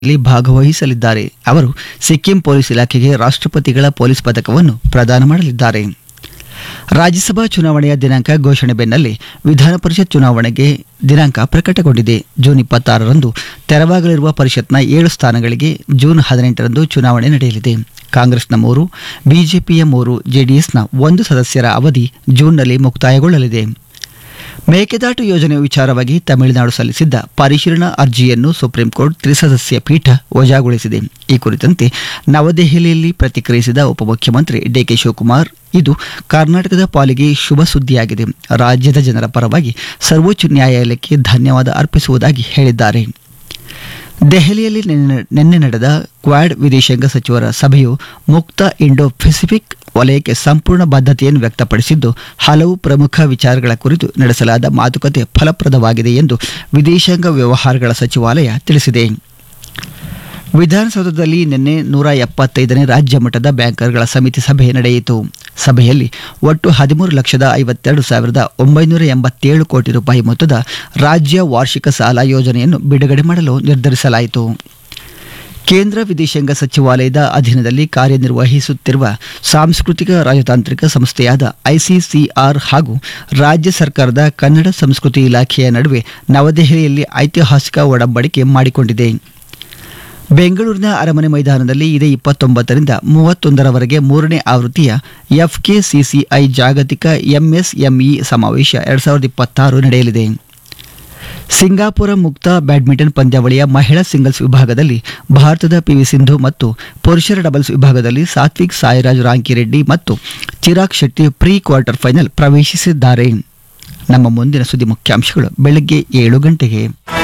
ಇಲ್ಲಿ ಭಾಗವಹಿಸಲಿದ್ದಾರೆ ಅವರು ಸಿಕ್ಕಿಂ ಪೊಲೀಸ್ ಇಲಾಖೆಗೆ ರಾಷ್ಟ್ರಪತಿಗಳ ಪೊಲೀಸ್ ಪದಕವನ್ನು ಪ್ರದಾನ ಮಾಡಲಿದ್ದಾರೆ ರಾಜ್ಯಸಭಾ ಚುನಾವಣೆಯ ದಿನಾಂಕ ಘೋಷಣೆ ಬೆನ್ನಲ್ಲೇ ವಿಧಾನ ಪರಿಷತ್ ಚುನಾವಣೆಗೆ ದಿನಾಂಕ ಪ್ರಕಟಗೊಂಡಿದೆ ಜೂನ್ ಇಪ್ಪತ್ತಾರರಂದು ತೆರವಾಗಲಿರುವ ಪರಿಷತ್ನ ಏಳು ಸ್ಥಾನಗಳಿಗೆ ಜೂನ್ ಹದಿನೆಂಟರಂದು ಚುನಾವಣೆ ನಡೆಯಲಿದೆ ಕಾಂಗ್ರೆಸ್ನ ಮೂರು ಬಿಜೆಪಿಯ ಮೂರು ಜೆಡಿಎಸ್ನ ಒಂದು ಸದಸ್ಯರ ಅವಧಿ ಜೂನ್ನಲ್ಲಿ ಮುಕ್ತಾಯಗೊಳ್ಳಲಿದೆ ಮೇಕೆದಾಟು ಯೋಜನೆ ವಿಚಾರವಾಗಿ ತಮಿಳುನಾಡು ಸಲ್ಲಿಸಿದ್ದ ಪರಿಶೀಲನಾ ಅರ್ಜಿಯನ್ನು ಸುಪ್ರೀಂ ಕೋರ್ಟ್ ತ್ರಿಸದಸ್ಯ ಪೀಠ ವಜಾಗೊಳಿಸಿದೆ ಈ ಕುರಿತಂತೆ ನವದೆಹಲಿಯಲ್ಲಿ ಪ್ರತಿಕ್ರಿಯಿಸಿದ ಉಪಮುಖ್ಯಮಂತ್ರಿ ಡಿಕೆ ಶಿವಕುಮಾರ್ ಇದು ಕರ್ನಾಟಕದ ಪಾಲಿಗೆ ಶುಭ ಸುದ್ದಿಯಾಗಿದೆ ರಾಜ್ಯದ ಜನರ ಪರವಾಗಿ ಸರ್ವೋಚ್ಚ ನ್ಯಾಯಾಲಯಕ್ಕೆ ಧನ್ಯವಾದ ಅರ್ಪಿಸುವುದಾಗಿ ಹೇಳಿದ್ದಾರೆ ದೆಹಲಿಯಲ್ಲಿ ನಿನ್ನೆ ನಿನ್ನೆ ನಡೆದ ಕ್ವಾಡ್ ವಿದೇಶಾಂಗ ಸಚಿವರ ಸಭೆಯು ಮುಕ್ತ ಇಂಡೋ ಪೆಸಿಫಿಕ್ ವಲಯಕ್ಕೆ ಸಂಪೂರ್ಣ ಬದ್ಧತೆಯನ್ನು ವ್ಯಕ್ತಪಡಿಸಿದ್ದು ಹಲವು ಪ್ರಮುಖ ವಿಚಾರಗಳ ಕುರಿತು ನಡೆಸಲಾದ ಮಾತುಕತೆ ಫಲಪ್ರದವಾಗಿದೆ ಎಂದು ವಿದೇಶಾಂಗ ವ್ಯವಹಾರಗಳ ಸಚಿವಾಲಯ ತಿಳಿಸಿದೆ ವಿಧಾನಸೌಧದಲ್ಲಿ ನಿನ್ನೆ ನೂರ ಎಪ್ಪತ್ತೈದನೇ ರಾಜ್ಯ ಮಟ್ಟದ ಬ್ಯಾಂಕರ್ಗಳ ಸಮಿತಿ ಸಭೆ ನಡೆಯಿತು ಸಭೆಯಲ್ಲಿ ಒಟ್ಟು ಹದಿಮೂರು ಲಕ್ಷದ ಐವತ್ತೆರಡು ಸಾವಿರದ ಒಂಬೈನೂರ ಎಂಬತ್ತೇಳು ಕೋಟಿ ರೂಪಾಯಿ ಮೊತ್ತದ ರಾಜ್ಯ ವಾರ್ಷಿಕ ಸಾಲ ಯೋಜನೆಯನ್ನು ಬಿಡುಗಡೆ ಮಾಡಲು ನಿರ್ಧರಿಸಲಾಯಿತು ಕೇಂದ್ರ ವಿದೇಶಾಂಗ ಸಚಿವಾಲಯದ ಅಧೀನದಲ್ಲಿ ಕಾರ್ಯನಿರ್ವಹಿಸುತ್ತಿರುವ ಸಾಂಸ್ಕೃತಿಕ ರಾಜತಾಂತ್ರಿಕ ಸಂಸ್ಥೆಯಾದ ಐಸಿಸಿಆರ್ ಹಾಗೂ ರಾಜ್ಯ ಸರ್ಕಾರದ ಕನ್ನಡ ಸಂಸ್ಕೃತಿ ಇಲಾಖೆಯ ನಡುವೆ ನವದೆಹಲಿಯಲ್ಲಿ ಐತಿಹಾಸಿಕ ಒಡಂಬಡಿಕೆ ಮಾಡಿಕೊಂಡಿದೆ ಬೆಂಗಳೂರಿನ ಅರಮನೆ ಮೈದಾನದಲ್ಲಿ ಇದೇ ಇಪ್ಪತ್ತೊಂಬತ್ತರಿಂದ ಮೂವತ್ತೊಂದರವರೆಗೆ ಮೂರನೇ ಆವೃತ್ತಿಯ ಎಫ್ಕೆಸಿಸಿಐ ಜಾಗತಿಕ ಎಂಎಸ್ಎಂಇ ಸಮಾವೇಶ ಎರಡ್ ಸಾವಿರದ ಇಪ್ಪತ್ತಾರು ನಡೆಯಲಿದೆ ಸಿಂಗಾಪುರ ಮುಕ್ತ ಬ್ಯಾಡ್ಮಿಂಟನ್ ಪಂದ್ಯಾವಳಿಯ ಮಹಿಳಾ ಸಿಂಗಲ್ಸ್ ವಿಭಾಗದಲ್ಲಿ ಭಾರತದ ಪಿವಿ ಸಿಂಧು ಮತ್ತು ಪುರುಷರ ಡಬಲ್ಸ್ ವಿಭಾಗದಲ್ಲಿ ಸಾತ್ವಿಕ್ ಸಾಯಿರಾಜ್ ರಾಂಕಿರೆಡ್ಡಿ ಮತ್ತು Chirag Shetty pre quarter final ಪ್ರವೇಶಿಸಿದ್ದಾರೆ ನಮ್ಮ ಮುಂದಿನ ಸುದ್ದಿ ಮುಖ್ಯಾಂಶಗಳು ಬೆಳಗ್ಗೆ ಏಳು ಗಂಟೆಗೆ